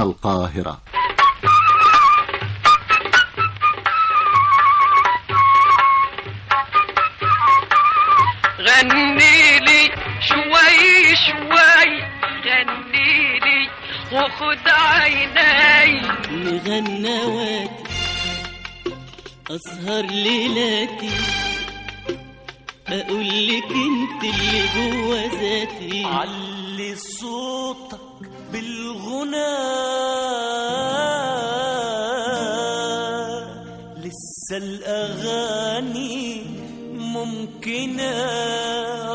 القاهرة غني لي شوي شوي غني لي وخد عيني مغنواتي أسهر ليلاتي أقول لك أنت اللي جوا ذاتي علي صوتك بالغنى لسه الأغاني ممكنة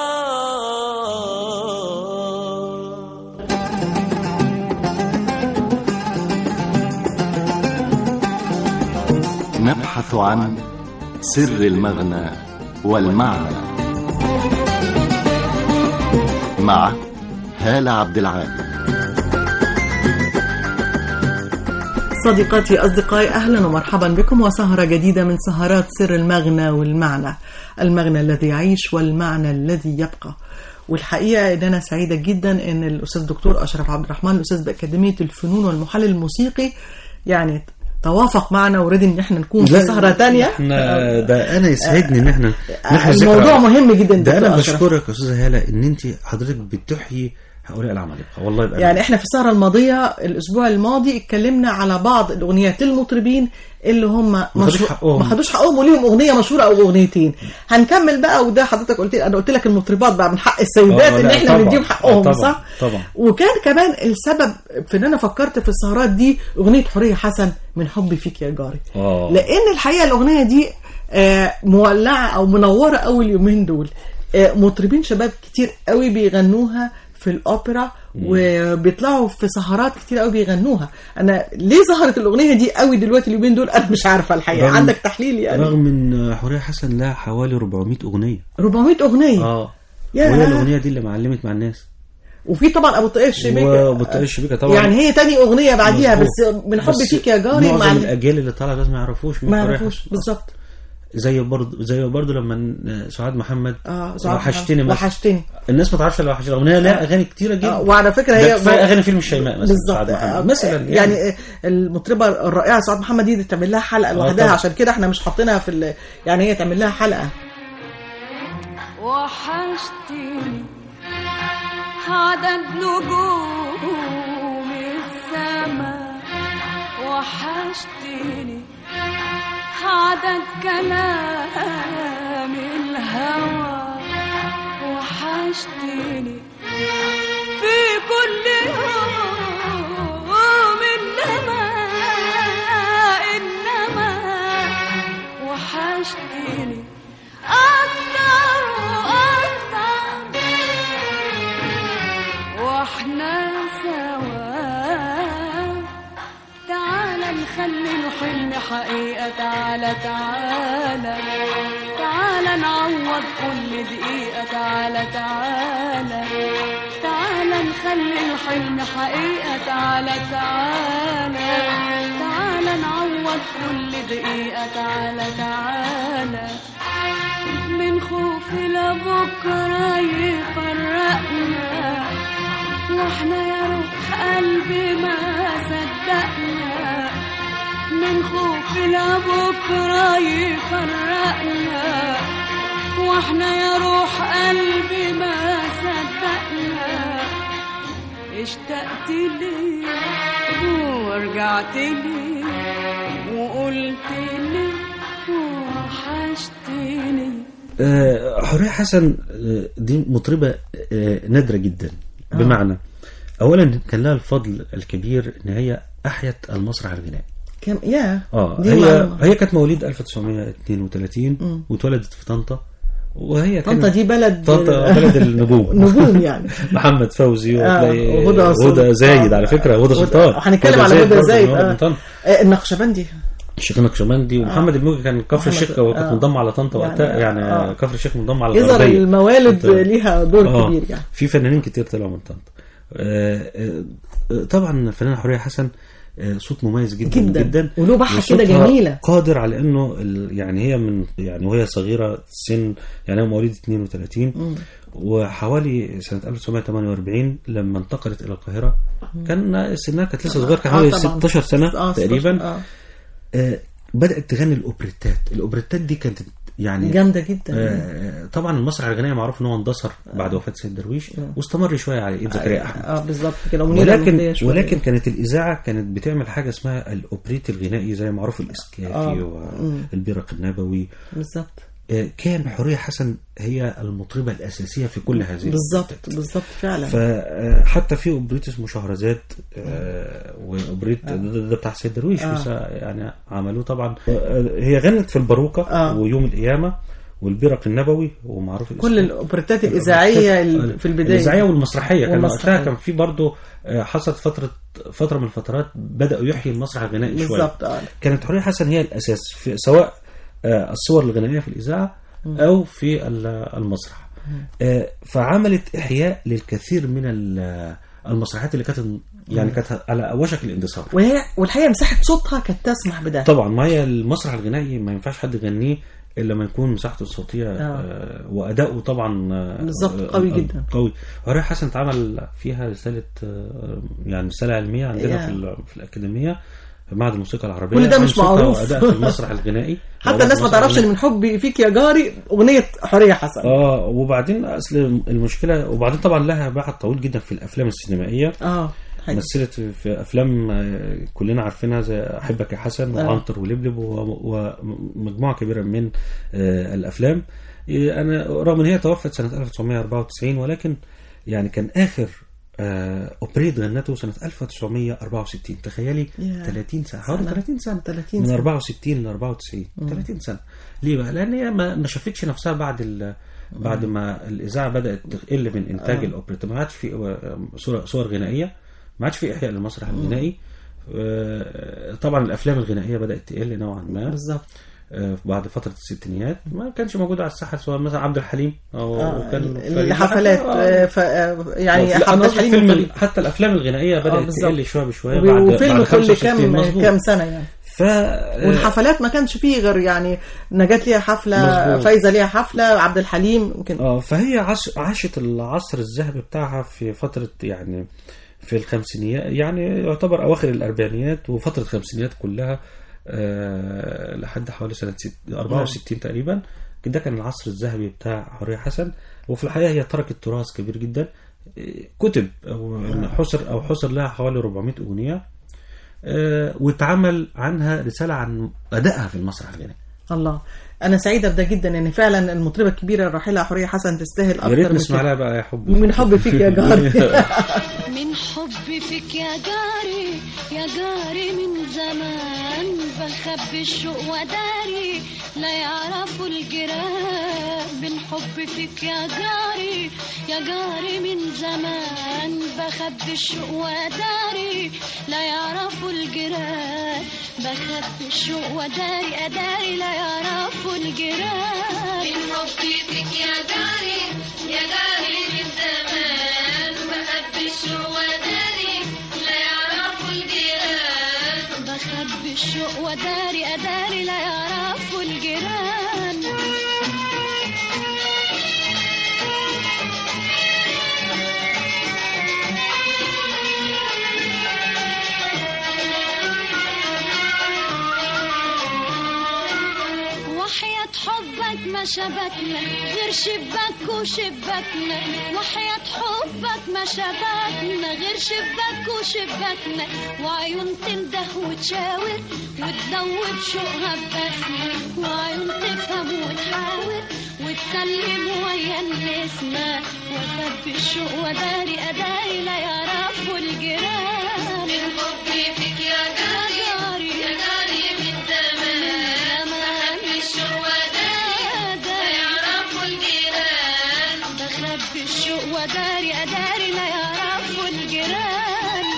نبحث عن سر المغنى والمعنى مع هالة عبد العال صديقاتي أصدقائي أهلا ومرحبا بكم وسهرة جديدة من سهرات سر المغنى والمعنى المغنى الذي يعيش والمعنى الذي يبقى والحقيقة إن أنا سعيدة جدا إن الأستاذ الدكتور أشرف عبد الرحمن الأستاذ بأكاديمية الفنون والمحلل الموسيقي يعني توافق معنا ورد ان احنا نكون في سهره تانية احنا ده انا يسعدني ان احنا نحن الموضوع مهم جدا ده انا دكتور أشرف. بشكرك يا استاذه هاله ان انت حضرتك بتحيي هؤلاء العمالقه والله يبقى يعني احنا في السهره الماضيه الاسبوع الماضي اتكلمنا على بعض الاغنيات المطربين اللي هم خدوش مشهور- حقهم. ما خدوش حقهم وليهم اغنيه مشهوره او اغنيتين هنكمل بقى وده حضرتك قلت لي انا قلت لك المطربات بقى من حق السيدات آه، ان لا، احنا طبعاً. نديهم حقهم آه، طبعاً، صح طبعاً. وكان كمان السبب في ان انا فكرت في السهرات دي اغنيه حوريه حسن من حبي فيك يا جاري آه. لان الحقيقه الاغنيه دي آه، مولعه او منوره قوي اليومين دول آه، مطربين شباب كتير قوي بيغنوها في الاوبرا وبيطلعوا في سهرات كتير قوي بيغنوها انا ليه ظهرت الاغنيه دي قوي دلوقتي اليومين دول انا مش عارفه الحقيقه رغم- عندك تحليل يعني رغم ان حوريه حسن لها حوالي 400 اغنيه 400 اغنيه اه يا. وهي الاغنيه دي اللي معلمت مع الناس وفي طبعا ابو طاقية الشبيكه وابو طارق الشبيكه طبعا يعني هي تاني اغنيه بعديها مظبوط. بس من حب بس فيك يا جاري معظم مع الاجيال اللي طالعه لازم ما يعرفوش مين ما حورية يعرفوش حسن. بالظبط زي برضه زي برضه لما سعاد محمد اه سعاد وحشتني محمد. مثلا. وحشتني الناس ما تعرفش الا وحشتني الاغنيه لها اغاني كتيره جدا آه، وعلى فكره ده هي كفايه اغاني فيلم الشيماء مثلا بالظبط سعاد آه، محمد مثلا يعني, يعني المطربه الرائعه سعاد محمد دي تعمل لها حلقه لوحدها طبعا. عشان كده احنا مش حاطينها في ال... يعني هي تعمل لها حلقه وحشتني عدد نجوم السماء وحشتني عدد كلام الهوى وحشتني في كل يوم إنما إنما وحشتني أكتر وأكتر واحنا سوا تعالى نخلي الحلم حقيقة تعالى تعالى تعالى نعوض كل دقيقة تعالى تعالى تعالى نخلي الحلم حقيقة تعالى تعالى تعالى نعوض كل دقيقة تعالى تعالى من خوف لبكرة يفرقنا واحنا يا روح قلبي ما صدقنا من خوف لبكرة يفرقنا واحنا يا روح قلبي ما صدقنا اشتقت لي ورجعت لي وقلت لي وحشتني آه، حوريه حسن آه، دي مطربه آه، نادره جدا بمعنى اولا كان لها الفضل الكبير ان هي احيت المسرح الغنائي كم يا اه دي هي معلومة. هي كانت مواليد 1932 واتولدت في طنطا وهي طنطا كانت- دي بلد طنطا بلد النجوم نجوم يعني محمد فوزي آه، وتلاقي وهدى سلطان. هدى زايد على فكره هدى سلطان وهنتكلم على هدى برضه زايد من آه. طنطا. آه، النقشبندي الشيخ نقشبندي ومحمد الموجي كان كفر محمد- الشيخ وكانت آه. منضمه على طنطا يعني- وقتها يعني آه. كفر الشيخ منضم على يظهر الغربيه الموالد طنطا. ليها دور آه. كبير يعني في فنانين كتير طلعوا من طنطا آه، آه، طبعا الفنانه حوريه حسن آه، صوت مميز جدا جداً. جدا وله بحة كده وصوتها جميلة. قادر على انه ال- يعني هي من يعني وهي صغيره السن يعني هي مواليد 32 وحوالي سنه 1948 لما انتقلت الى القاهره كان سنها كانت لسه صغيره كان آه حوالي طبعاً. 16 سنه آه، 16 تقريبا آه. آه، بدات تغني الاوبريتات الاوبريتات دي كانت يعني جامدة جدا آه، طبعا المسرح الغنائي معروف ان هو اندثر بعد وفاه سيد درويش واستمر شويه على ايد زكريا احمد اه بالظبط كده ومنيرة المهدية ولكن شوية. ولكن كانت الاذاعه كانت بتعمل حاجه اسمها الاوبريت الغنائي زي معروف الاسكافي آه. والبرق النبوي بالظبط آه، كان حوريه حسن هي المطربه الاساسيه في كل هذه بالظبط الأوبريتات. بالظبط فعلا فحتى في اوبريت اسمه شهرزاد آه، واوبريت ده, ده بتاع سيد درويش آه. بس يعني عملوه طبعا آه، هي غنت في الباروكه آه. ويوم القيامه والبرق النبوي ومعروف كل الإسكافي. الاوبريتات الاذاعيه ال- في البدايه الاذاعيه والمسرحيه كان والمسرحية. وقتها كان في برضه آه، حصلت فتره فتره من الفترات بداوا يحيي المسرح الغنائي شويه بالظبط اه كانت حوريه حسن هي الاساس في سواء آه، الصور الغنائيه في الاذاعه او في ال- المسرح آه، فعملت احياء للكثير من ال- المسرحيات اللي كانت يعني كانت على وشك الاندثار وهي والحقيقه مساحه صوتها كانت تسمح بده طبعا ما هي المسرح الغنائي ما ينفعش حد يغنيه الا لما يكون مساحته الصوتيه آه. آه. واداؤه طبعا آه، بالظبط، آه، قوي آه، جدا. قوي وهريا حسن اتعمل فيها رساله آه، يعني رساله علميه عندنا يا. في, ال- في الاكاديميه في معهد الموسيقى العربيه كل ده عن مش صوتها معروف. واداء في المسرح الغنائي حتى الناس ما تعرفش ان من حبي فيك يا جاري اغنيه حوريه حسن اه وبعدين اصل المشكله وبعدين طبعا لها بعد طويل جدا في الافلام السينمائيه اه حقيقي. مثلت في افلام آه، كلنا عارفينها زي احبك يا حسن آه. وعنتر ولبلب و- ومجموعه كبيره من آه، الافلام إيه، انا رغم ان هي توفت سنه 1994 ولكن يعني كان اخر آه، اوبريت غنته سنه 1964 تخيلي يا. 30 سنه حوالي سنة. 30 سنه 30 من سنة. 64 ل 94 30 سنه ليه بقى؟ لان هي ما ما شافتش نفسها بعد ال بعد ما الاذاعه بدات تقل من انتاج الاوبريت ما عادش في آه، صور صور غنائيه ما عادش في احياء للمسرح الغنائي آه، طبعا الافلام الغنائيه بدات تقل نوعا ما بالظبط آه، بعد فتره الستينيات ما كانش موجود على الساحه سواء مثلا عبد الحليم او آه كان فريد. الحفلات آه، آه، ف- آه، يعني لا، أنا عبد قصدي الحليم فيلم وفريد. حتى الافلام الغنائيه بدات بالظبط. تقل شويه بشويه وب- بعد وفيلم بعد كل 65 كام مظبوط. كام سنه يعني ف آه، والحفلات ما كانش فيه غير يعني نجاة ليها حفله مظبوط. فايزه ليها حفله عبد الحليم يمكن اه فهي عش... عاشت العصر الذهبي بتاعها في فترة يعني في الخمسينيات يعني يعتبر أواخر الأربعينيات وفترة الخمسينيات كلها آه لحد حوالي سنة ست... 64 تقريبا ده كان العصر الذهبي بتاع حورية حسن وفي الحقيقة هي تركت تراث كبير جدا آه، كتب أو حصر أو حصر لها حوالي 400 أغنية آه واتعمل عنها رسالة عن أدائها في المسرح الغنائي الله انا سعيده بده جدا ان فعلا المطربه الكبيره الراحله حوريه حسن تستاهل يا اكتر ريت من نسمع كده. لها بقى يا حب من حب فيك يا جاري من حبي فيك يا جاري يا جاري من زمان بخبي الشوق وداري لا يعرفوا الجيران من حبي فيك يا جاري يا جاري من زمان بخبي الشوق وداري لا يعرفوا الجيران بخبي الشوق وداري أداري لا يعرفوا الجيران من حبي فيك يا جاري يا جاري من زمان بخبي الشوق وداري لا يعرفوا الجيران بخبي الشوق وداري أداري لا يعرفوا الجيران وحياة حبك ما شبكنا غير شباك وشباكنا وحياة حبك ما شبكنا غير شباك وشباكنا وعيون تنده وتشاور وتدوب شوقها ببسمة وعيون تفهم وتحاور وتسلم ويا النسمة وخبي الشوق وداري أداري لا يعرفوا الجيران من حبي فيك يا جاري يا جاري من زمان بخبي الشوق وداري لا يعرفوا الجيران بخبي الشوق وداري أداري لا يعرفوا الجيران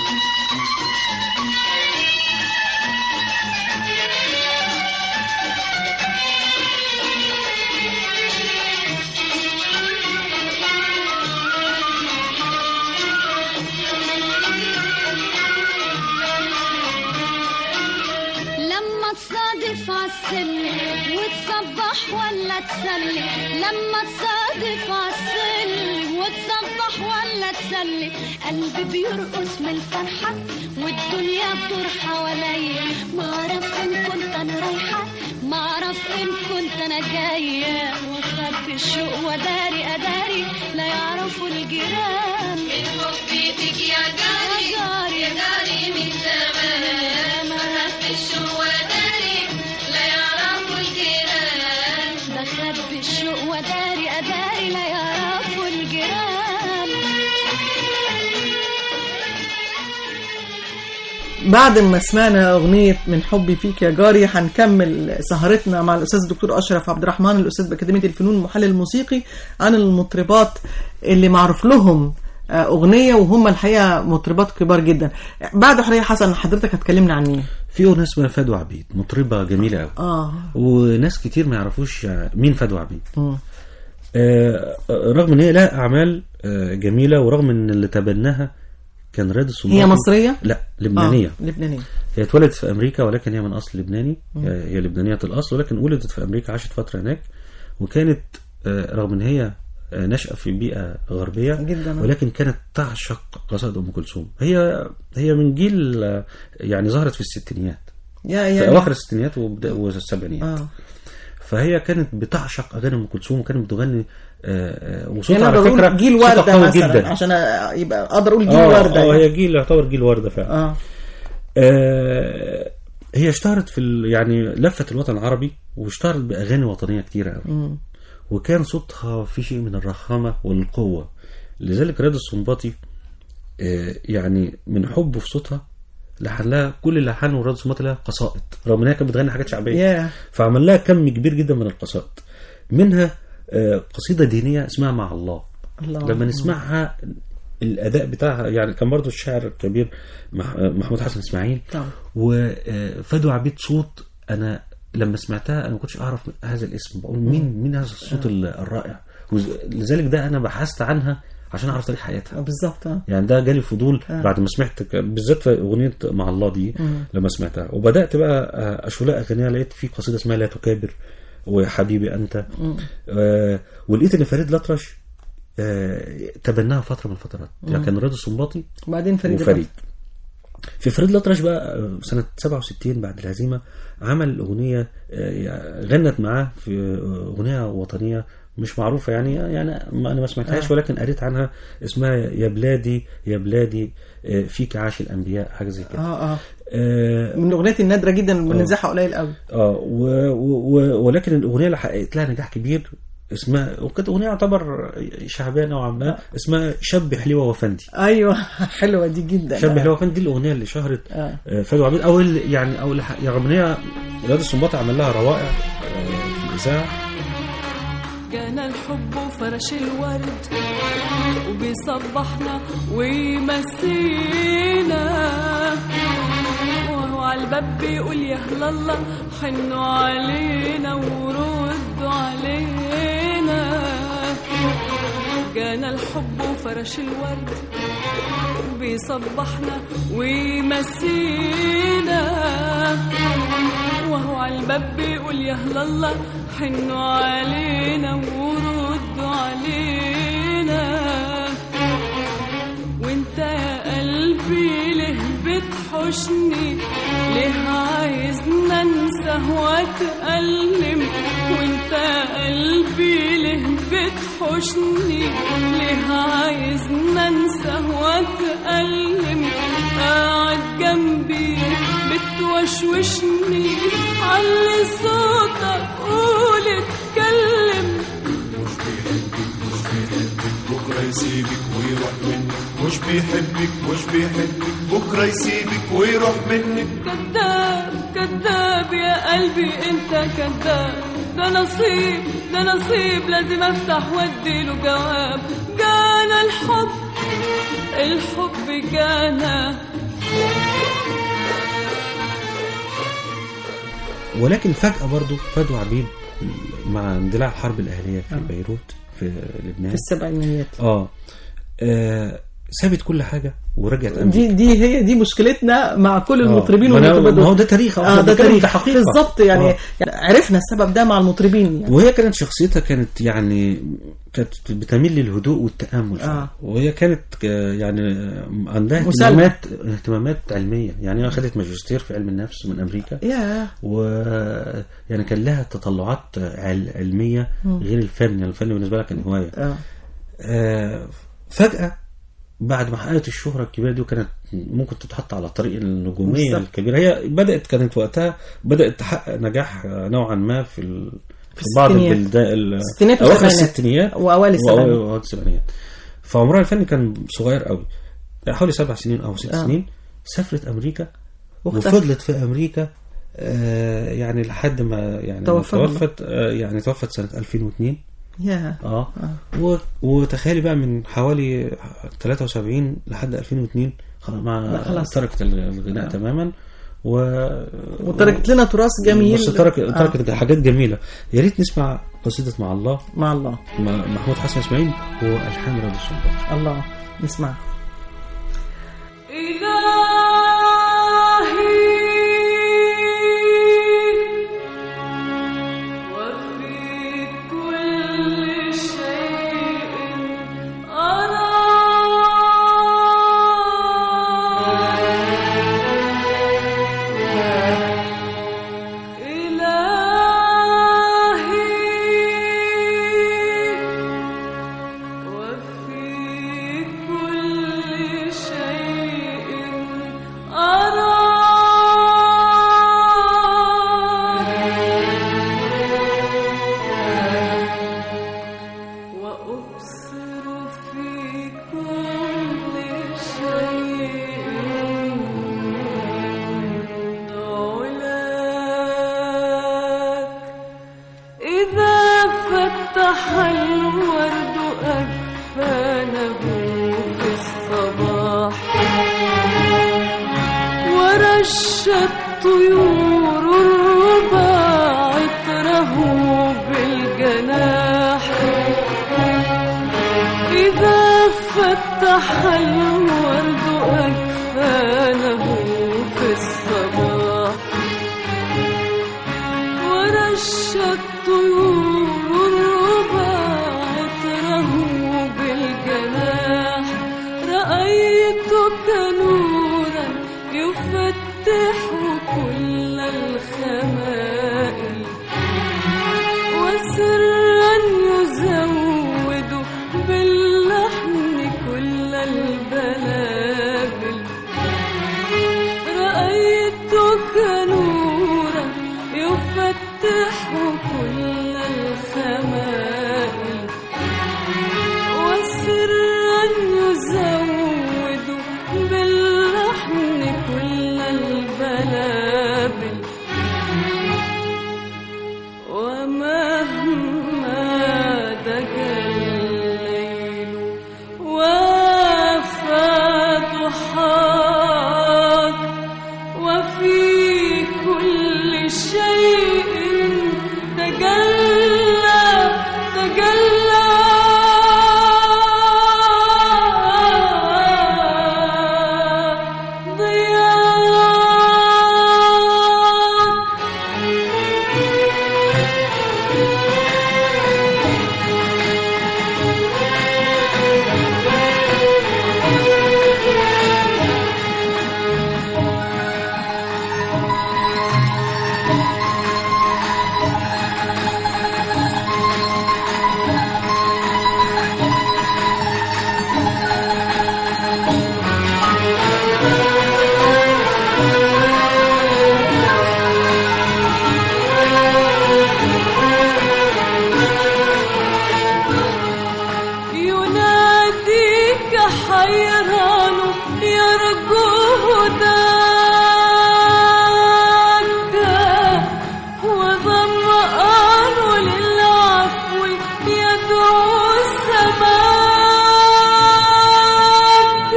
تصادف عالسلم وتصبح ولا تسلي لما تصادف عالسلم وتصبح ولا تسلي قلبي بيرقص من الفرحة والدنيا بتدور حواليا ما اعرف ان كنت انا رايحة ما اعرف ان كنت انا جاية واخبي الشوق وداري اداري لا يعرفوا الجيران بيتك يا جاري يا جاري من زمان مرت الشوق وداري لا يعرفوا الجيران بخبي الشوق وداري اداري لا يعرفوا الجيران بعد ما سمعنا أغنية من حبي فيك يا جاري هنكمل سهرتنا مع الأستاذ الدكتور أشرف عبد الرحمن الأستاذ بأكاديمية الفنون المحلل الموسيقي عن المطربات اللي معروف لهم آه، أغنية وهم الحقيقة مطربات كبار جدا بعد حرية حسن حضرتك هتكلمنا عن مين؟ في اغنيه اسمها فدوى عبيد مطربه جميله قوي آه وناس كتير ما يعرفوش مين فدوى عبيد مم. آه، رغم ان هي لها اعمال آه، جميله ورغم ان اللي تبناها كان رياض السنباطي هي مصرية؟ لا لبنانيه آه. لبنانية هي اتولدت في امريكا ولكن هي من اصل لبناني هي لبنانيه الاصل ولكن ولدت في امريكا عاشت فتره هناك وكانت آه، رغم ان هي آه، نشأة في بيئة غربية جداً. ولكن كانت تعشق قصائد أم كلثوم هي هي من جيل آه، يعني ظهرت في الستينيات يا في يا أواخر الستينيات وبدا- والسبعينيات آه. فهي كانت بتعشق أغاني أم كلثوم وكانت بتغني آه، آه، وصوتها يعني على أقدر فكرة أقول جيل صوتها وردة قوي مثلا جدا عشان أ- يبقى أقدر أقول جيل اه وردة اه يعني. هي جيل يعتبر جيل وردة فعلا آه. آه، هي اشتهرت في ال... يعني لفت الوطن العربي واشتهرت باغاني وطنيه كتيره قوي مم. وكان صوتها في شيء من الرخامه والقوه لذلك رياض السنباطي آه، يعني من حبه في صوتها لحن لها كل اللي لحنه رياض السنباطي لها قصائد رغم انها كانت بتغني حاجات شعبيه يا فعمل لها كم كبير جدا من القصائد منها آه، قصيده دينيه اسمها مع الله الله. لما نسمعها الاداء بتاعها يعني كان برضو الشاعر الكبير مح- محمود حسن اسماعيل طبعا. وفدوى عبيد صوت انا لما سمعتها انا ما كنتش اعرف هذا الاسم بقول مين مين هذا الصوت ال- الرائع وز- لذلك ده انا بحثت عنها عشان اعرف تاريخ حياتها بالظبط آه. يعني ده جالي فضول بعد ما سمعت ك- بالذات في اغنيه مع الله دي لما سمعتها وبدات بقى آه، اشوف اغانيها لقيت في قصيده اسمها لا تكابر وحبيبي انت آه ولقيت ان فريد الأطرش آه تبناها فتره من الفترات يعني كان رضا السنباطي وبعدين فريد وفريد في فريد الأطرش بقى آه، سنة 67 بعد الهزيمة عمل أغنية آه، غنت معاه في آه، أغنية وطنية مش معروفة يعني يعني ما أنا ما سمعتهاش ولكن قريت عنها اسمها يا بلادي يا بلادي آه، فيك عاش الأنبياء حاجة زي كده اه اه آه، من الاغنيات النادره جدا اللي بننزعها قليل قوي اه و و و ولكن الاغنيه اللي حققت لها نجاح كبير اسمها وكانت اغنيه يعتبر شعبيه نوعا ما اسمها شاب حلوه وفندي ايوه حلوه دي جدا شاب حلوه وفندي دي الاغنيه اللي شهرت آه. آه، فادو عبيد او اللي يعني او اللي ح- رغم ان هي رياض السنباطي عمل لها روائع آه، في الاذاعه جانا الحب وفرش الورد وبيصبحنا ويمسينا وهو على الباب بيقول يا هلا الله حنوا علينا وردوا علينا جانا الحب وفرش الورد بيصبحنا ويمسينا وهو على الباب بيقول يا هلا الله حنوا علينا وردوا علينا وانت يا قلبي ليه بتحشني ليه عايزنا ننسى واتألم وانت يا قلبي ليه بتحشني ليه عايزنا ننسى واتألم قاعد جنبي بتوشوشني علي صوتك قول اتكلم بكرة يسيبك ويروح منك مش بيحبك مش بيحبك بكرة يسيبك ويروح منك كذاب كذاب يا قلبي انت كذاب ده نصيب ده نصيب لازم افتح واديله جواب جانا الحب الحب جانا ولكن فجاه برضو فادو عبيد مع اندلاع الحرب الاهليه في بيروت في لبنان في السبعينيات اه آه، سابت كل حاجه ورجعت امريكا دي دي هي دي مشكلتنا مع كل المطربين ما أنا- والمطربات ما هو ده تاريخ، اه احنا ده بنتكلم تاريخ كحقيقة. بالظبط يعني, آه. يعني عرفنا السبب ده مع المطربين يعني وهي كانت شخصيتها كانت يعني كانت بتميل للهدوء والتامل آه. وهي كانت آه، يعني عندها مسالمة. اهتمامات اهتمامات علميه يعني هي اخذت ماجستير في علم النفس من امريكا يا و يعني كان لها تطلعات عل- علميه مم. غير الفن يعني الفن بالنسبه لها كان هوايه اه آه، فجأة بعد ما حققت الشهرة الكبيرة دي وكانت ممكن تتحط على طريق النجومية بالظبط. الكبيرة هي بدأت كانت وقتها بدأت تحقق نجاح آه، نوعا ما في ال... في بعض الستينيات. البلدان ال- الستينات أواخر والسبعينات. الستينيات وأوائل السبعينات. وأوائل السبعينات فعمرها الفني كان صغير قوي حوالي سبع سنين أو ست آه. سنين سافرت أمريكا واختفت. وفضلت في أمريكا آه يعني لحد ما يعني توفى توفت آه يعني توفت سنة 2002 يا اه و... وتخيلي بقى من حوالي 73 لحد 2002 خلاص لا، ما خلاص. تركت الغناء آه. تماما و وتركت لنا تراث جميل بس ترك آه. تركت حاجات جميلة يا ريت نسمع قصيدة مع الله مع الله مع محمود حسن اسماعيل والحان رضا السلطان الله نسمع إلهي وفي كل شيء أراك إلهي وفي كل شيء أراك وأبصر في كل شيء علاك إذا فتح الورد أكفانه في الصباح ورش الطيور الرباع عطره بالجناح إذا فتح الورد أكفانه في الصباح ورش الطيور الرباع عطره بالجناح رأيتك نورا يفتح كل الخمائل وسرا يزود باللحن كل البلابل رأيتك نورا يفتح كل الخمائل وسرا يزود باللحن كل البلابل ومهما دجى الليل وافى ضحاك وفي كل شيء تجلى تجلى ضياء يناديك حيران يرجو هداك وظمآن للعفو يدعو سماك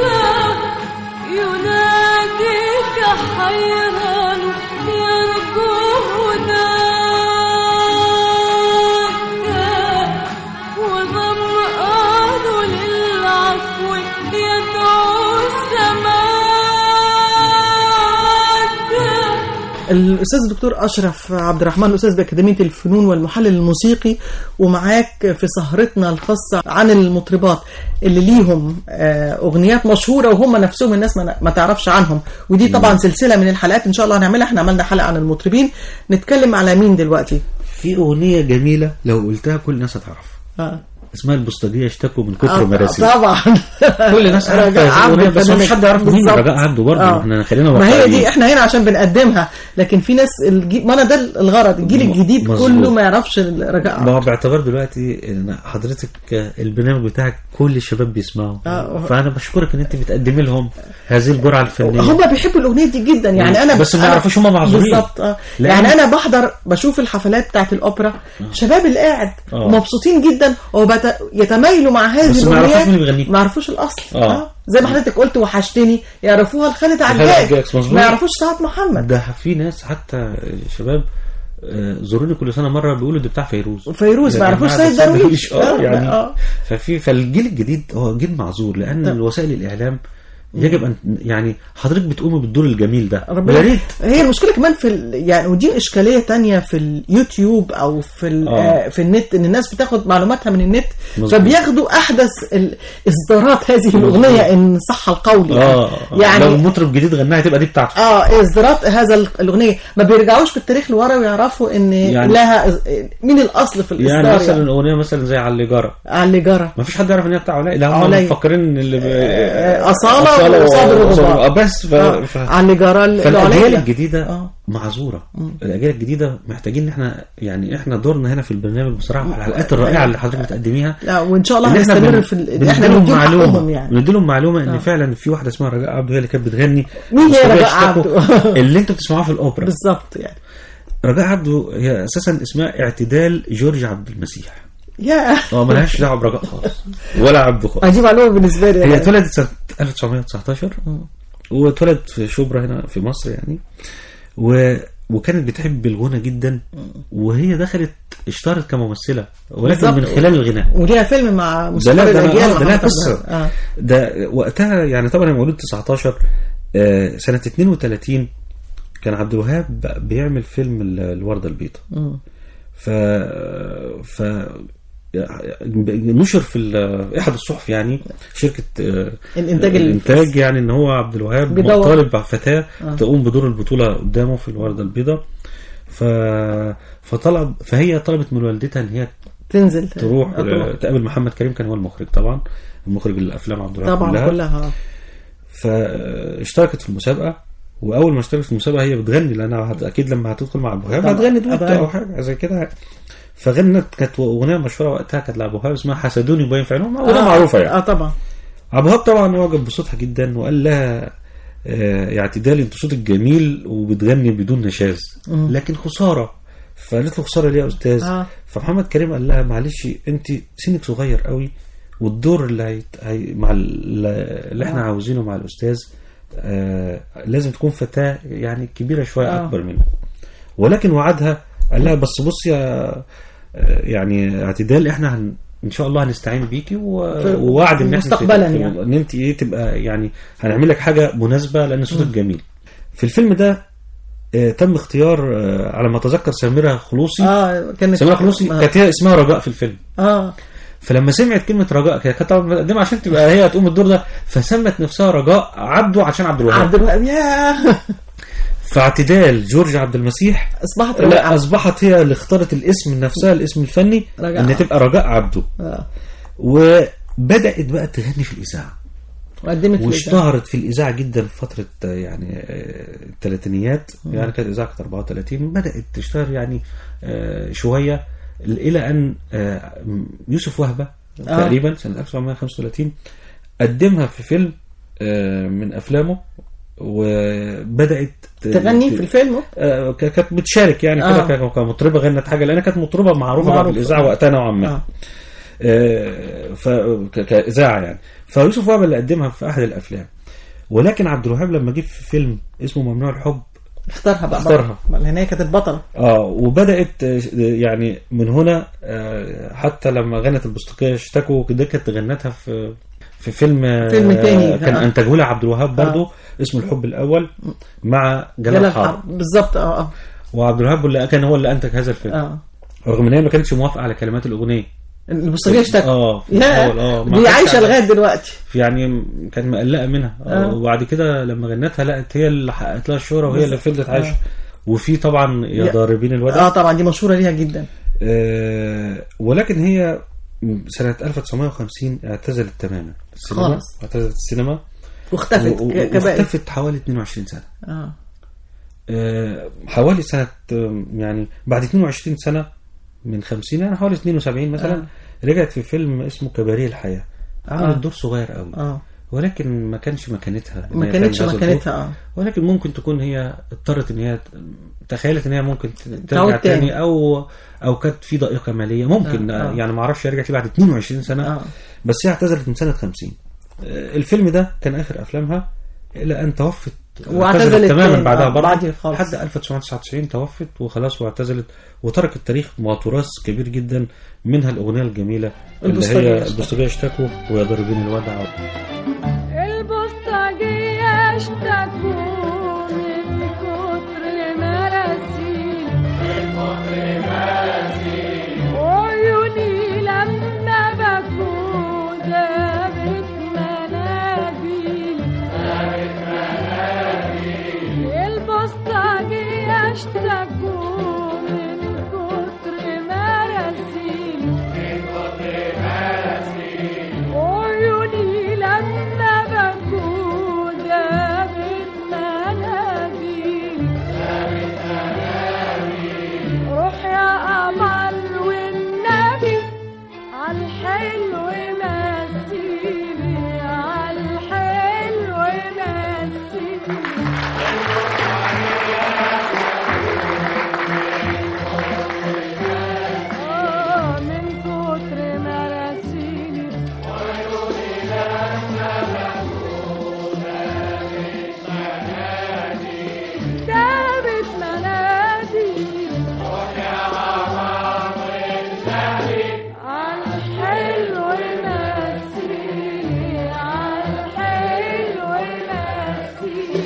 يناديك حيران يرجو هداك وظمآن للعفو يدعو الاستاذ الدكتور اشرف عبد الرحمن الاستاذ باكاديميه الفنون والمحلل الموسيقي ومعاك في سهرتنا الخاصه عن المطربات اللي ليهم آه، اغنيات مشهوره وهم نفسهم الناس ما ما تعرفش عنهم ودي طبعا سلسله من الحلقات ان شاء الله هنعملها احنا عملنا حلقه عن المطربين نتكلم على مين دلوقتي في اغنيه جميله لو قلتها كل الناس هتعرف آه. اسمها البوسطجيه اشتكوا من كتر آه، مراسم طبعا كل الناس عارفه رجاء هذه عبده الأغنية، بس الفنان مش حد يعرف مين بالظبط. رجاء عبده برضه آه. احنا خلينا ما هي واقعيين. دي احنا هنا عشان بنقدمها لكن في ناس الجي... ما انا ده الغرض الجيل الجديد مظبوط. كله ما يعرفش رجاء ما هو باعتبار دلوقتي ان حضرتك البرنامج بتاعك كل الشباب بيسمعوا آه. فانا بشكرك ان انت بتقدمي لهم هذه الجرعه الفنيه هم بيحبوا الاغنيه دي جدا يعني انا بس ما أنا- يعرفوش هم معذورين. بالظبط اه لأن- يعني انا بحضر بشوف الحفلات بتاعت الاوبرا شباب اللي قاعد آه. مبسوطين جدا ويتمايلوا مع هذه بس ما يعرفوش مين الاغنيات بيغنيها. ما يعرفوش الاصل آه. زي ما حضرتك قلت وحشتني يعرفوها لخالد عجاج عجاج، مظبوط. ما يعرفوش سعاد محمد ده في ناس حتى شباب آه، زوروني كل سنه مره بيقولوا ده بتاع فيروز فيروز، ما يا يعرفوش جماعة سيد ده درويش. اه آه، يعني آه. ففي فالجيل الجديد هو جيل معذور لان وسائل الاعلام يجب ان يعني حضرتك بتقومي بالدور الجميل ده ربنا ويا ريت هي المشكله كمان في ال... يعني ودي اشكاليه تانية في اليوتيوب او في ال... آه. آه. في النت ان الناس بتاخد معلوماتها من النت مظبوط. فبياخدوا احدث ال- اصدارات هذه الاغنيه ان صح القول يعني, اه يعني لو مطرب جديد غناها تبقى دي بتاعته اه اصدارات هذا ال- الاغنيه ما بيرجعوش بالتاريخ لورا ويعرفوا ان يعني- يعني لها إز- مين الاصل في الاصدار يعني يعني, مثلا اغنيه مثلا زي على اللي جرى على اللي جرى ما فيش حد يعرف ان هي بتاع علاء لا هم علاء. مفكرين ان اللي ب... آه، أصالة أصالة وصابر و- الرباط. آه، بس ف... آه. ف... على اللي جرى ال- فالاجيال العليا. الجديده آه. معذوره الاجيال الجديده محتاجين ان احنا يعني احنا دورنا هنا في البرنامج بصراحه في الحلقات الرائعه اللي حضرتك بتقدميها لا وان شاء الله إن إحنا هنستمر بن- في ال... إن احنا بنديلهم نديهم حقهم معلومه يعني بنديلهم معلومه ان آه. فعلا في واحده اسمها رجاء عبده هي اللي كانت بتغني مين هي مستوى رجاء اشتكوا عبده؟ اللي انتوا بتسمعوها في الاوبرا بالظبط يعني رجاء عبده هي اساسا اسمها اعتدال جورج عبد المسيح يا اه ملهاش دعوه برجاء خالص ولا عبده خالص دي معلومه بالنسبه لي هي يعني. اتولدت سنة 1919 واتولد في شبرا هنا في مصر يعني و... وكانت بتحب الغنى جدا وهي دخلت اشتهرت كممثلة ولكن بالظبط. من خلال الغناء وليها فيلم مع ده مستقبل لا ده الاجيال لا ده لا محمد قصة حسن. اه ده وقتها يعني طبعا هي مولود 19 آه، سنة 32 كان عبد الوهاب بيعمل فيلم ال- الوردة البيضاء مم. ف ف نشر في ال- احد الصحف يعني شركه آه، الإنتاج ال- الانتاج يعني ان هو عبد الوهاب بيدور. طالب فتاه آه. تقوم بدور البطوله قدامه في الورده البيضاء ف فطلب فهي طلبت من والدتها ان هي تنزل تروح آه، تروح. تقابل محمد كريم كان هو المخرج طبعا المخرج الافلام عبد الوهاب طبعا كلها, كلها آه. فاشتركت في المسابقه واول ما اشتركت في المسابقه هي بتغني لانها هت- اكيد لما هتدخل مع ابو وهاب طبعا. هتغني دوت هتغني. او حاجه زي كده فغنت كانت اغنيه مشهوره وقتها كانت لابو وهاب اسمها حسدوني وبين في عينهم اغنيه آه، معروفه يعني اه طبعا ابو وهاب طبعا معجب بصوتها جدا وقال لها آه، يا اعتدال انت صوتك جميل وبتغني بدون نشاز لكن خساره فقالت له خساره ليه يا استاذ آه. فمحمد كريم قال لها معلش انت سنك صغير قوي والدور اللي هي... هي... مع ال- اللي احنا عاوزينه مع الاستاذ آه لازم تكون فتاه يعني كبيره شويه آه. اكبر منه ولكن وعدها قال لها بس بص يا آه، يعني اعتدال احنا هن... ان شاء الله هنستعين بيكي و... في- ووعد ان احنا مستقبلاً في- يعني. ان انت ايه تبقى يعني هنعمل لك حاجه مناسبه لان صوتك جميل في الفيلم ده آه تم اختيار آه على ما اتذكر سميره خلوصي اه كانت سميره خلوصي آه. كانت هي اسمها رجاء في الفيلم اه فلما سمعت كلمه رجاء كده كانت طبعا مقدمه عشان تبقى هي تقوم الدور ده فسمت نفسها رجاء عبده عشان عبد الوهاب عبد الوهاب يا فاعتدال جورج عبد المسيح اصبحت لا رجاء اصبحت هي اللي اختارت الاسم نفسها الاسم الفني رجاء ان تبقى رجاء عبده آه. وبدات بقى تغني في الاذاعه وقدمت لي ده. واشتهرت في الاذاعه جدا في فتره آه، يعني آه، الثلاثينيات يعني كانت الاذاعه كانت 34 بدات تشتهر يعني آه، شويه الى ان آه، يوسف وهبه آه. تقريبا سنه 1935 قدمها في فيلم آه، من افلامه وبدات ت- تغني ت- في الفيلم آه، ك- كانت بتشارك يعني آه. كده ك- كمطربه غنت حاجه لانها كانت مطربه معروفه بقى في معروفة. الاذاعه وقتها نوعا ما آه. آه، ف ك- كاذاعه يعني فيوسف وهب اللي قدمها في احد الافلام ولكن عبد الوهاب لما جه في فيلم اسمه ممنوع الحب اختارها بقى اختارها. بطل. لان هي كانت البطله اه وبدات آه، يعني من هنا آه، حتى لما غنت البستقيه اشتكوا ده كانت غنتها في في فيلم آه، فيلم تاني، كان آه. انتجه لها عبد الوهاب برضه اسمه الحب الاول مع جلال جلال حرب حرب بالظبط اه اه وعبد الوهاب اللي كان هو اللي انتج هذا الفيلم اه رغم ان هي ما كانتش موافقه على كلمات الاغنيه البوسطجيه اشتكى اه في يا الأول، اه ما دي كانش عايشه على- لغايه دلوقتي يعني كان مقلقه منها آه. آه. وبعد كده لما غنتها لقت هي اللي حققت لها الشهره وهي اللي فضلت عايشه آه. وفي طبعا يا يا- ضاربين الودع اه طبعا دي مشهوره ليها جدا آه ولكن هي سنة 1950 اعتزلت تماما السينما خالص. اعتزلت السينما واختفت و- و- ك- كبائر واختفت حوالي 22 سنة اه آه حوالي سنة آه، يعني بعد 22 سنة من 50 يعني حوالي 72 مثلا آه. رجعت في فيلم اسمه كباريه الحياة عملت آه. دور صغير قوي اه ولكن ما كانش مكانتها إن ما هي كانتش تعمل هذا الدور. مكانتها اه ولكن ممكن تكون هي اضطرت ان هي تخيلت ان هي ممكن تعود ترجع تاني. تاني او او كانت في ضائقه ماليه ممكن آه، آه آه. يعني ما اعرفش هي رجعت ليه بعد 22 سنه آه. بس هي اعتزلت من سنه 50 آه، الفيلم ده كان اخر افلامها الى ان توفت واعتزلت اعتزلت تماما تاني. بعدها آه، برضه بعد خالص. لحد 1999 توفت وخلاص واعتزلت وترك التاريخ مع تراث كبير جدا منها الاغنيه الجميله اللي البوسطجية هي اشتكوا. البوسطجيه اشتكوا ويا ضاربين الودع البوسطجية اشتكوا من كتر مراسيل وعيوني لما بكون جابت مناديل البوسطجية اشتكوا من كتر مراسيل عيوني لما بكون جابت مناديل روح يا قمر والنبي عالحلو مسيني عالحلو مسيني آه من كتر مراسيلي جابت مناديل عالحلو مسيلي عالحلو مسيلي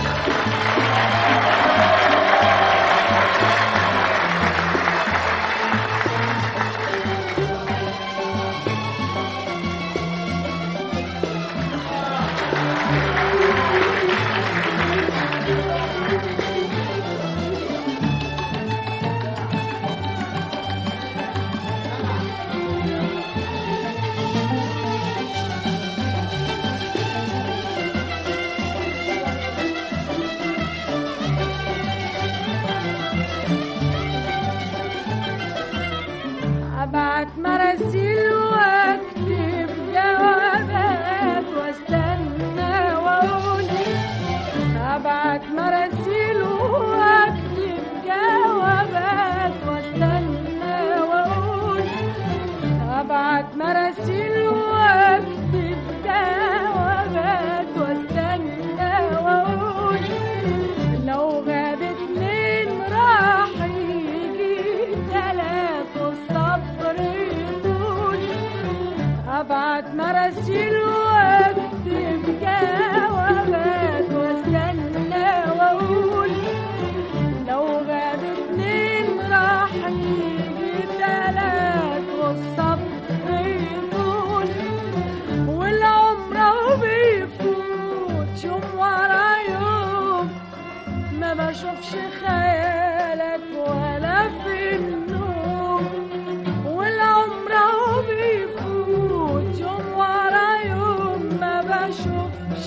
ابعت مراسيل واكتب جوابات واستنى واقول ابعت مراسيل واكتب جوابات واستنى واقول ابعت مراسيل واكتب جوابات واستنى واقول لو غاب اتنين راح يجي تلات والصبر يطول ابعت مراسيل واكتب جوابات واستنى واقول لو غاب اتنين راح يجي تلات والصبر يطول والعمر اهو بيفوت يوم ورا يوم ما بشوفش خيالك ولا في النوم والعمر اهو بيفوت يوم ورا يوم ما بشوفش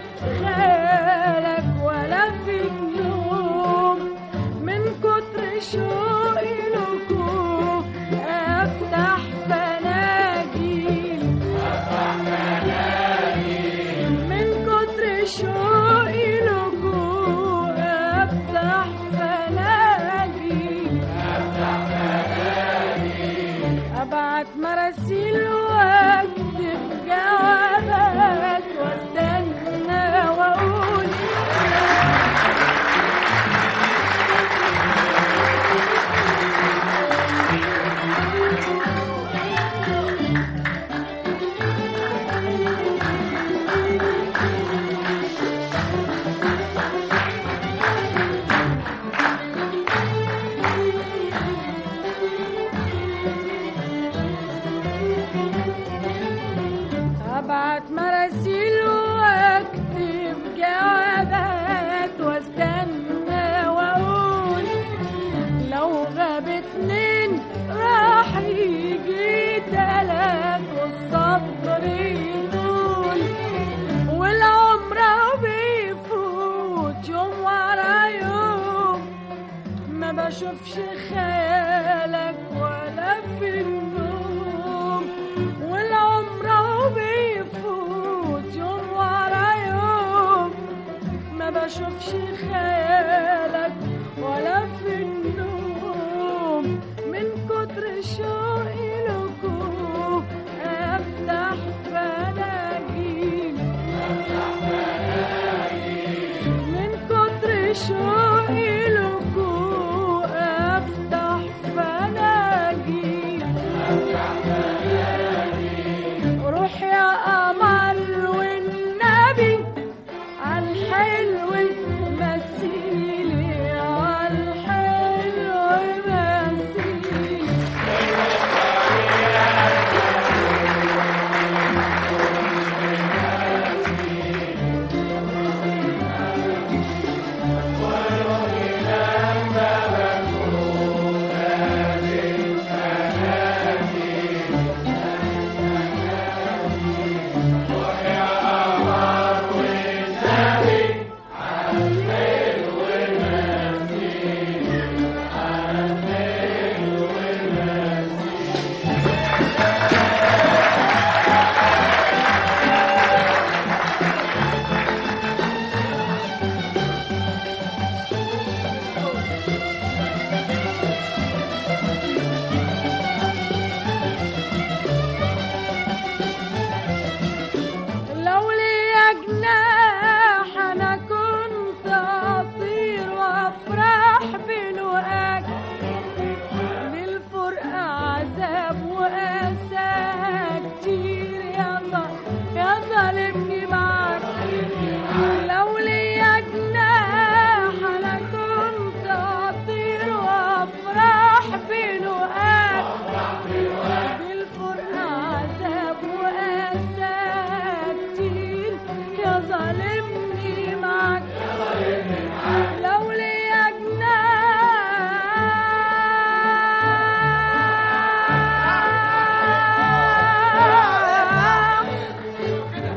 خيالك ولا في النوم من كتر شوقي لكم افتح فناجيل من كتر شوقي لكم افتح فناجيل يوم ورا يوم ما بشوفش خيالك ولا في النوم والعمر هو بيفوت يوم ورا يوم ما بشوفش خيالك ولا في النوم من كتر شوقي لكم افتح فناجيل من كتر شوقي لكم افتح فناجيل روح يا قمر والنبي عالحلو مثيلي عالحلو مثيلي لو ليا جناح انا كنت اطير وافرح بلقاك للفرقة عذاب واسى كتير يا ظل- يا ظالمني معاك لو ليا جناح انا كنت اطير وافرح بلقاك بالفرقة عذاب وأسى كتير يا ظالمني معاك لو ليا جناح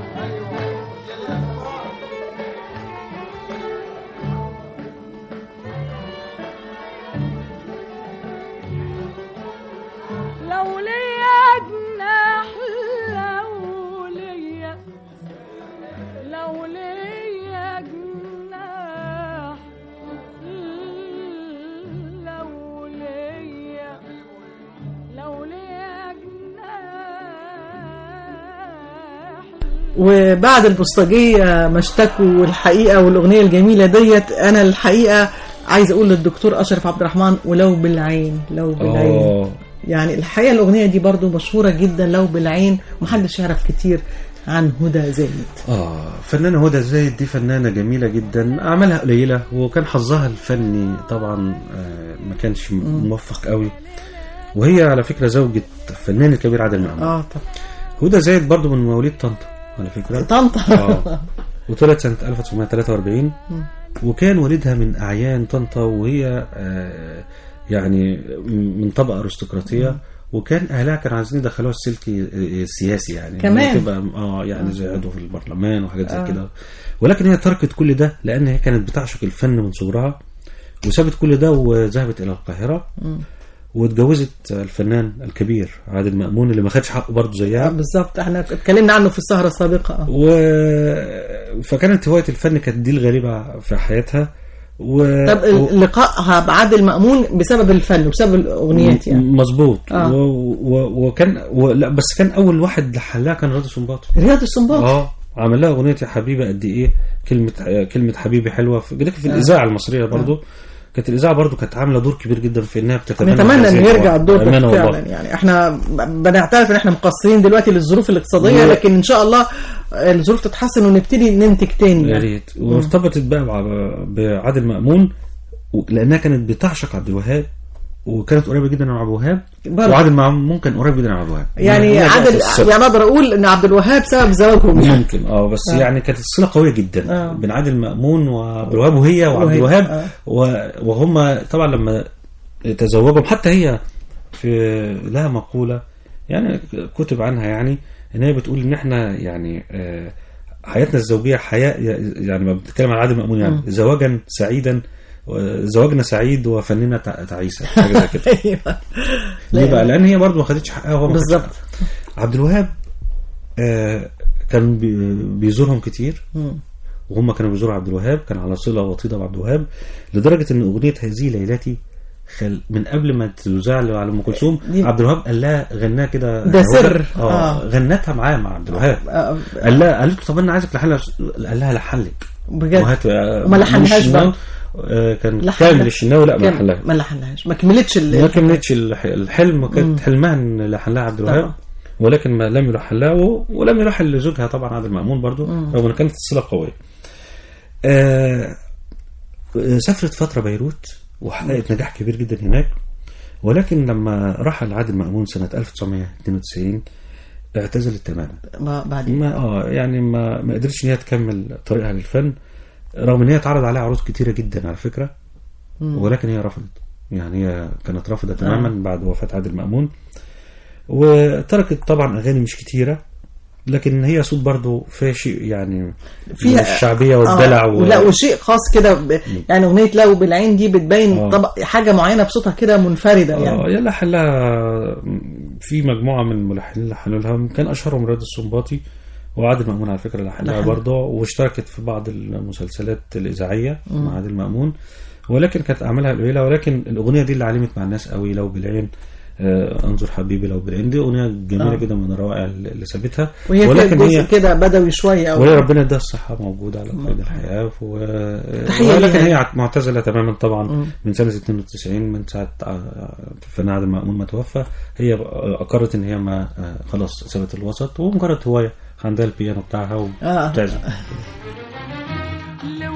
لو ليا جناح لو ليا لو ليا جناح لو ليا لو ليا جناح وبعد البوسطجية ما اشتكوا والحقيقة والأغنية الجميلة ديت أنا الحقيقة عايز أقول للدكتور أشرف عبد الرحمن ولو بالعين لو بالعين اه يعني الحقيقة الأغنية دي برضو مشهورة جدا لو بالعين محدش يعرف كتير عن هدى زايد اه فنانة هدى زايد دي فنانة جميلة جدا أعمالها قليلة وكان حظها الفني طبعا آه، ما كانش موفق قوي وهي على فكرة زوجة الفنان الكبير عادل مأمون اه طب هدى زايد برضو من مواليد طنطا على فكرة طنطا اه وطلعت سنة 1943 وكان والدها من أعيان طنطا وهي آه، يعني من طبقة أرستقراطية وكان أهلها كانوا عايزين يدخلوها السلك السياسي يعني كمان. إنها تبقى اه يعني زي عضو في البرلمان وحاجات زي كده ولكن هي تركت كل ده لأن هي كانت بتعشق الفن من صغرها وسابت كل ده وذهبت إلى القاهرة واتجوزت الفنان الكبير عادل مأمون اللي ما خدش حقه برضه آه، زيها بالظبط احنا اتكلمنا عنه في السهرة السابقة آه. و... فكانت هواية الفن كانت دي الغريبة في حياتها و... طب و... لقائها بعادل مأمون بسبب الفن وبسبب الأغنيات يعني مظبوط آه. و... و... وكان و... لا بس كان أول واحد لحلها كان رضا سنباطي رياض السنباط اه عمل لها أغنية يا حبيبي قد إيه كلمة كلمة حبيبي حلوة في, ده في الإذاعة المصرية برضو كانت الإذاعة برضو كانت عاملة دور كبير جدا في إنها بتتبنى نتمنى هذه انه يرجع الأغاني. الدور ده بأمانة فعلا والله. يعني احنا بنعترف ان احنا مقصرين دلوقتي للظروف الاقتصاديه و- لكن ان شاء الله الظروف تتحسن ونبتدي ننتج تاني يا يعني. ريت وارتبطت بقى بع- بعادل مأمون و- لأنها كانت بتعشق عبد الوهاب وكانت قريبة جدا من عبد الوهاب برضه. وعادل مأمون كان قريب جدا من عبد الوهاب يعني هي بقت عادل الصلة. يعني اقدر اقول ان عبد الوهاب سبب زواجهم يعني ممكن اه بس آه. يعني كانت الصلة قوية جدا آه. بين عادل مأمون وعبد الوهاب وهي وعبد وهي، الوهاب آه. و- وهم طبعا لما تزوجهم حتى هي في لها مقولة يعني كتب عنها يعني ان هي بتقول ان احنا يعني آه، حياتنا الزوجيه حياه يعني ما بنتكلم عن عادل مامون يعني زواجا سعيدا و- زواجنا سعيد وفننا تع- تعيسه حاجه زي كده ايوه ليه بقى؟ لان هي برضه ما خدتش حقها وهو ما خدش بالظبط حقها. عبد الوهاب آه كان بي- بيزورهم كتير وهم كانوا بيزوروا عبد الوهاب كان على صله وطيده بعبد الوهاب لدرجه ان اغنيه هذه ليلتي خل من قبل ما تذاع على ام كلثوم دي- عبد الوهاب قال لها غناها كده ده هو سر. اه آه. غنتها معاه مع عبد الوهاب آه، قال لها قالت له طب انا عايزك لحن قال لها لحن لك بجد وهات آه، وما لحنهاش الشناوي، بقى. آه، كان لحن- كامل الشناوي لا ما كان- لحنلهاش ما لحنهاش ما كملتش ال- ما كملتش الح- الحلم كانت حلمها ان لحن لها عبد الوهاب طبعا. ولكن ما لم يلحن لها و- ولم يلحن لزوجها طبعا عادل مأمون برضو رغم ان كانت الصله قويه. آه سافرت فتره بيروت وحققت نجاح كبير جدا هناك ولكن لما رحل عادل مأمون سنه 1992 اعتزلت تماما ما بعدين ما اه يعني ما ما قدرتش ان هي تكمل طريقها للفن رغم ان هي اتعرض عليها عروض كتيره جدا على فكره ولكن هي رفضت يعني هي كانت رافضه تماما بعد وفاه عادل مأمون وتركت طبعا اغاني مش كتيره لكن هي صوت برضو فيها شيء يعني فيها- الشعبيه والدلع آه و... ولا وشيء خاص كده ب- يعني اغنيه لو بالعين دي بتبين آه. طبق حاجه معينه بصوتها كده منفرده اه يعني يلا حلها في مجموعه من الملحنين اللي حلوا لها كان اشهرهم رياض السنباطي وعادل مأمون على فكره اللي حلها لحن. برضه واشتركت في بعض المسلسلات الاذاعيه مع عادل مأمون ولكن كانت اعمالها قليله ولكن الاغنيه دي اللي علمت مع الناس قوي لو بالعين آه انظر حبيبي لو بالعين دي اغنيه جميله آه. جدا من الروائع اللي سابتها وهي فيها ولكن جزء هي كده بدوي شويه وهي او ربنا اداها الصحة موجودة على قيد الحياة و... تحية ولكن ليها. هي معتزلة تماما طبعا من سنة 92 من ساعة آه، فنان عادل مأمون ما توفى هي أقرت إن هي ما آه، خلاص سابت الوسط ومجرد هواية عندها البيانو بتاعها آه. وبتعزف لو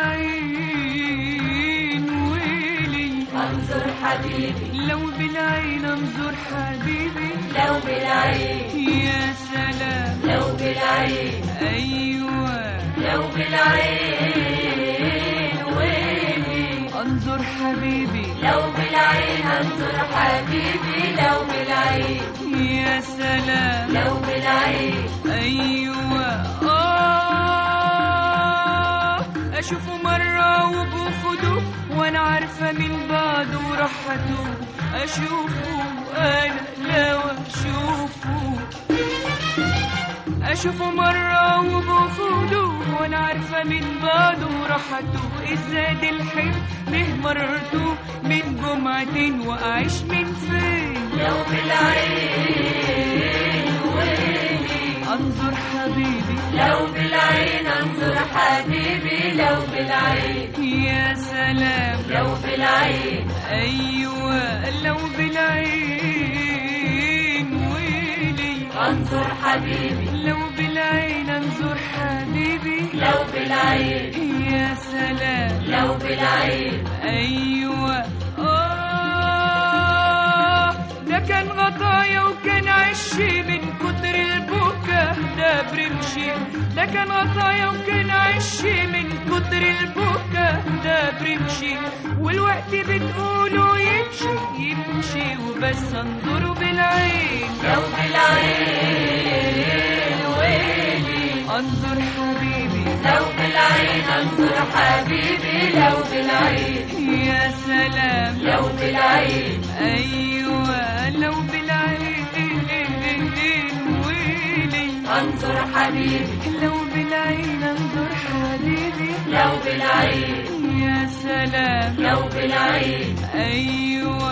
بالعين ويلي انظر حبيبي لو بالعين انظر حبيبي لو بالعين يا سلام لو بالعين ايوه لو بالعين ويلي انظر حبيبي لو بالعين انظر حبيبي لو بالعين يا سلام لو بالعين ايوه اه اشوفه مره وبخده وانا عارفه من بعده راحته اشوفه انا لو اشوفه اشوفه مرة وبخده وانا عارفة من بعده راحته ازداد الحلم به مررته من جمعة واعيش من فين لو بالعين ويلي انظر حبيبي لو بالعين انظر حبيبي لو بالعين يا سلام لو بالعين ايوه لو بالعين ويلي انظر حبيبي لو بالعين انظر حبيبي لو بالعين يا سلام لو بالعين ايوه آه ده كان غطايا وكان عشي من كتر البكا ده برمشي ده كان غطايا وكان عشي من كتر البكا ده برمشي والوقت بتقولوا يمشي يمشي وبس انظروا بالعين لو بالعين ويلي انظر حبيبي لو بالعين انظر حبيبي لو بالعين يا سلام لو بالعين ايوه لو بالعين ويلي انظر حبيبي لو بالعين انظر حبيبي لو بالعين يا سلام لو بالعين ايوه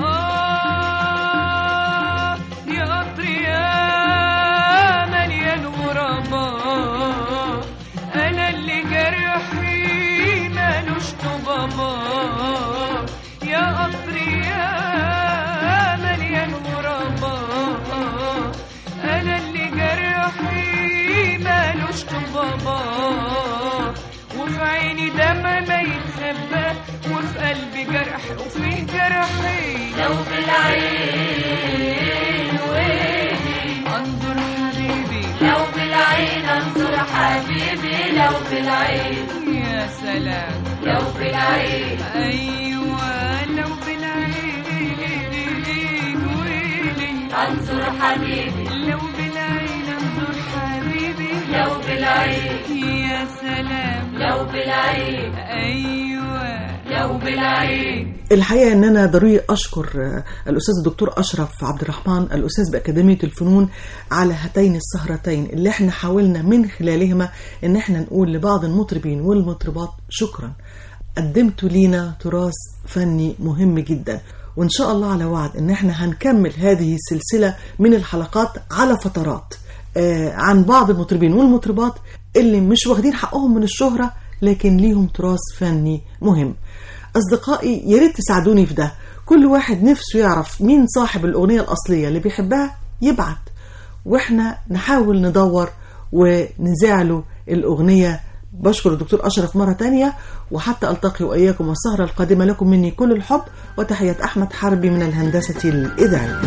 اه يا قطر يا مليان غرباء انا اللي جرحي مالوش طبابا يا قطر يا مليان غرباء انا اللي جرحي مالوش طبابا وفي عيني دمع ما يتخبى وفي قلبي جرح وفيه جرحي لو بالعين ويلي انظر حبيبي لو بالعين انظر حبيبي لو بالعين يا سلام لو بالعين ايوه لو بالعين ويلي انظر حبيبي لو بالعين انظر حبيبي لو بالعين يا سلام لو بالعيد أيوة لو بالعيد الحقيقة ان انا ضروري اشكر آه، الاستاذ الدكتور اشرف عبد الرحمن الاستاذ باكاديمية الفنون على هاتين السهرتين اللي احنا حاولنا من خلالهما ان احنا نقول لبعض المطربين والمطربات شكرا قدمتوا لينا تراث فني مهم جدا وان شاء الله على وعد ان احنا هنكمل هذه السلسلة من الحلقات على فترات آه، عن بعض المطربين والمطربات اللي مش واخدين حقهم من الشهرة لكن ليهم تراث فني مهم أصدقائي يا ريت تساعدوني في ده كل واحد نفسه يعرف مين صاحب الأغنية الأصلية اللي بيحبها يبعت وإحنا نحاول ندور ونذاع له الأغنية بشكر الدكتور أشرف مرة تانية وحتى ألتقي وإياكم والسهرة القادمة لكم مني كل الحب وتحية أحمد حربي من الهندسة الإذاعية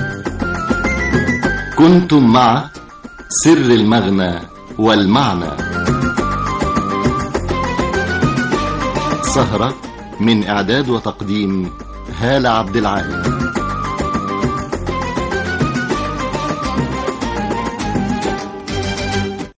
كنتم مع سر المغنى والمعنى سهرة من إعداد وتقديم هالة عبد العال